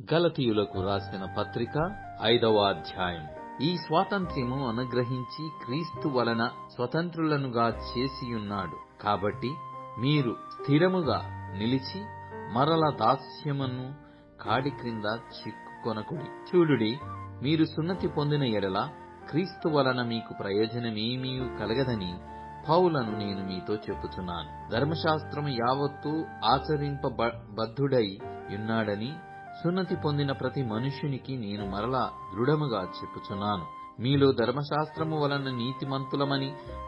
గలతీయులకు రాసిన పత్రిక ఐదవ అధ్యాయం ఈ స్వాతంత్ర్యము అనుగ్రహించి క్రీస్తు వలన స్వతంత్రులనుగా చేసియున్నాడు కాబట్టి మీరు స్థిరముగా నిలిచి మరల దాస్యమును కాడి క్రింద చిక్కుకొనకుడి చూడుడి మీరు సున్నతి పొందిన ఎడల క్రీస్తు వలన మీకు ప్రయోజనమేమీ కలగదని పౌలను నేను మీతో చెప్పుచున్నాను ధర్మశాస్త్రము యావత్తూ ఆచరింపబద్ధుడై ఉన్నాడని సున్నతి పొందిన ప్రతి మనుష్యునికి నేను మరలా దృఢముగా చెప్పుచున్నాను మీలో ధర్మశాస్త్రము వలన నీతిమంతులమని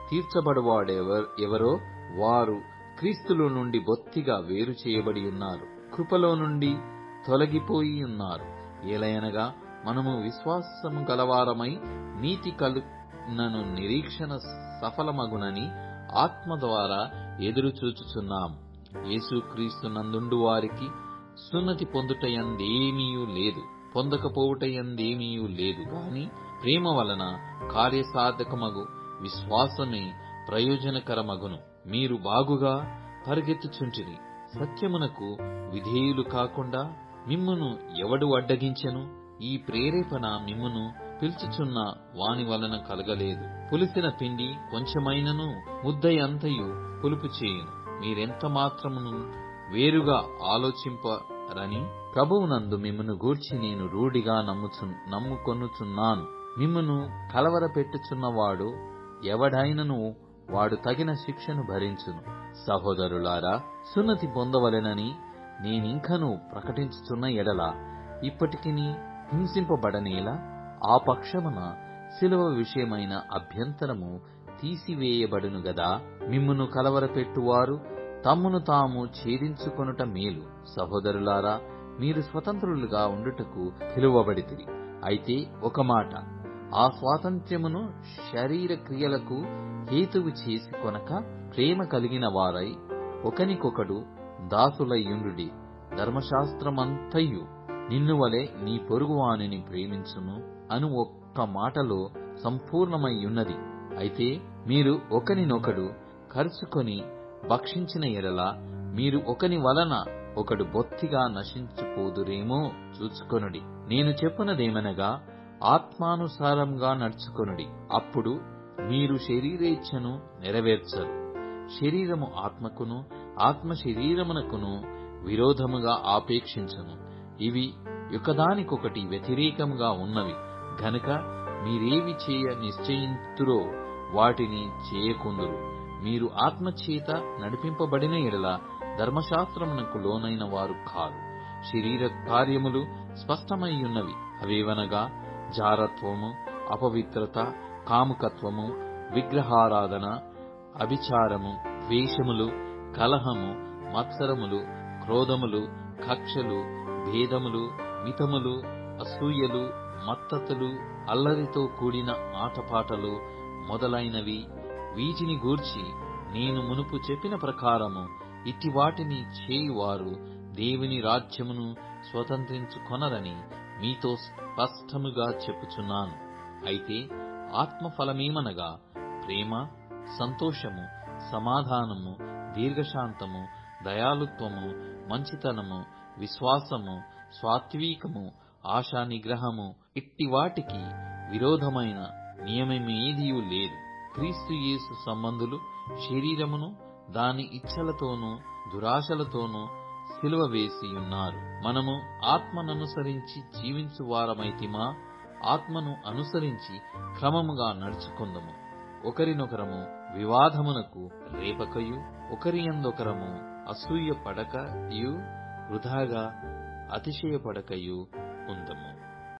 తీర్చబడువాడెవరో వారు క్రీస్తులో నుండి బొత్తిగా వేరు చేయబడి ఉన్నారు కృపలో నుండి తొలగిపోయి ఉన్నారు ఏలయనగా మనము విశ్వాసము గలవారమై నీతి కలునను నిరీక్షణ సఫలమగునని ఆత్మ ద్వారా ఎదురు చూచుచున్నాం యేసుక్రీస్తు నందుండు వారికి సున్నతి పొందుటయందేమీయూ లేదు పొందకపోవుటయందేమీయూ లేదు గాని ప్రేమ వలన కార్యసాధకమగు విశ్వాసమే ప్రయోజనకరమగును మీరు బాగుగా పరిగెత్తుచుంటిరి సత్యమునకు విధేయులు కాకుండా మిమ్మును ఎవడు అడ్డగించెను ఈ ప్రేరేపణ మిమ్మును పిలుచుచున్న వాని వలన కలగలేదు పులిసిన పిండి కొంచెమైనను ముద్దయంతయు పులుపు చేయును మీరెంత మాత్రమును వేరుగా ఆలోచింపరని ప్రభువునందు మిమ్మను గూర్చి నేను రూఢిగా నమ్ముచు నమ్ముకొనుచున్నాను మిమ్మను కలవరపెట్టుచున్నవాడు ఎవడైనను వాడు తగిన శిక్షను భరించును సహోదరులారా సున్నతి పొందవలెనని నేనింకను ప్రకటించుచున్న ఎడల ఇప్పటికిని హింసింపబడనేలా ఆ పక్షమున శిలువ విషయమైన అభ్యంతరము తీసివేయబడును గదా మిమ్మును కలవరపెట్టువారు తమ్మును తాము ఛేదించుకొనుట మేలు సహోదరులారా మీరు స్వతంత్రులుగా ఉండుటకు పిలువబడితిరి అయితే ఒక మాట ఆ స్వాతంత్ర్యమును శరీర క్రియలకు హేతువు చేసి కొనక ప్రేమ కలిగిన వారై ఒకనికొకడు దాసులయ్యుండుడి ధర్మశాస్త్రమంతయు నిన్ను వలె నీ పొరుగువానిని ప్రేమించును అను ఒక్క మాటలో సంపూర్ణమయ్యున్నది అయితే మీరు ఒకనినొకడు కరుచుకొని భక్షించిన ఎడల మీరు ఒకని వలన ఒకడు బొత్తిగా నశించిపోదురేమో చూచుకొనుడి నేను చెప్పునదేమనగా ఆత్మానుసారంగా నడుచుకొనుడి అప్పుడు మీరు శరీరేచ్ఛను నెరవేర్చరు శరీరము ఆత్మకును ఆత్మ శరీరమునకును విరోధముగా ఆపేక్షించను ఇవి ఒకదానికొకటి వ్యతిరేకముగా ఉన్నవి గనుక మీరేవి చేయ నిశ్చయింతురో వాటిని చేయకుందురు మీరు ఆత్మచేత నడిపింపబడిన ఎడల ధర్మశాస్త్రమునకు లోనైన వారు కారు శరీర కార్యములు స్పష్టమయ్యున్నవి అవేవనగా జారత్వము అపవిత్రత కాముకత్వము విగ్రహారాధన అభిచారము ద్వేషములు కలహము మత్సరములు క్రోధములు కక్షలు భేదములు మితములు అసూయలు మత్తతులు అల్లరితో కూడిన ఆటపాటలు మొదలైనవి వీటిని గూర్చి నేను మునుపు చెప్పిన ప్రకారము ఇట్టి వాటిని చేయువారు దేవుని రాజ్యమును స్వతంత్రించుకొనరని మీతో స్పష్టముగా చెప్పుచున్నాను అయితే ఆత్మఫలమేమనగా ప్రేమ సంతోషము సమాధానము దీర్ఘశాంతము దయాలుత్వము మంచితనము విశ్వాసము స్వాత్వీకము ఆశా నిగ్రహము ఇట్టి వాటికి విరోధమైన నియమమేదియూ లేదు క్రీస్తు యేసు సంబంధులు శరీరమును దాని ఇచ్ఛలతోనూ దురాశలతోనూ సిలువ వేసి ఉన్నారు మనము ఆత్మననుసరించి జీవించు వారమైతిమా ఆత్మను అనుసరించి క్రమముగా నడుచుకుందము ఒకరినొకరము వివాదమునకు రేపకయు ఒకరి ఎందొకరము అసూయ పడకయు వృధాగా అతిశయపడకయు ఉందము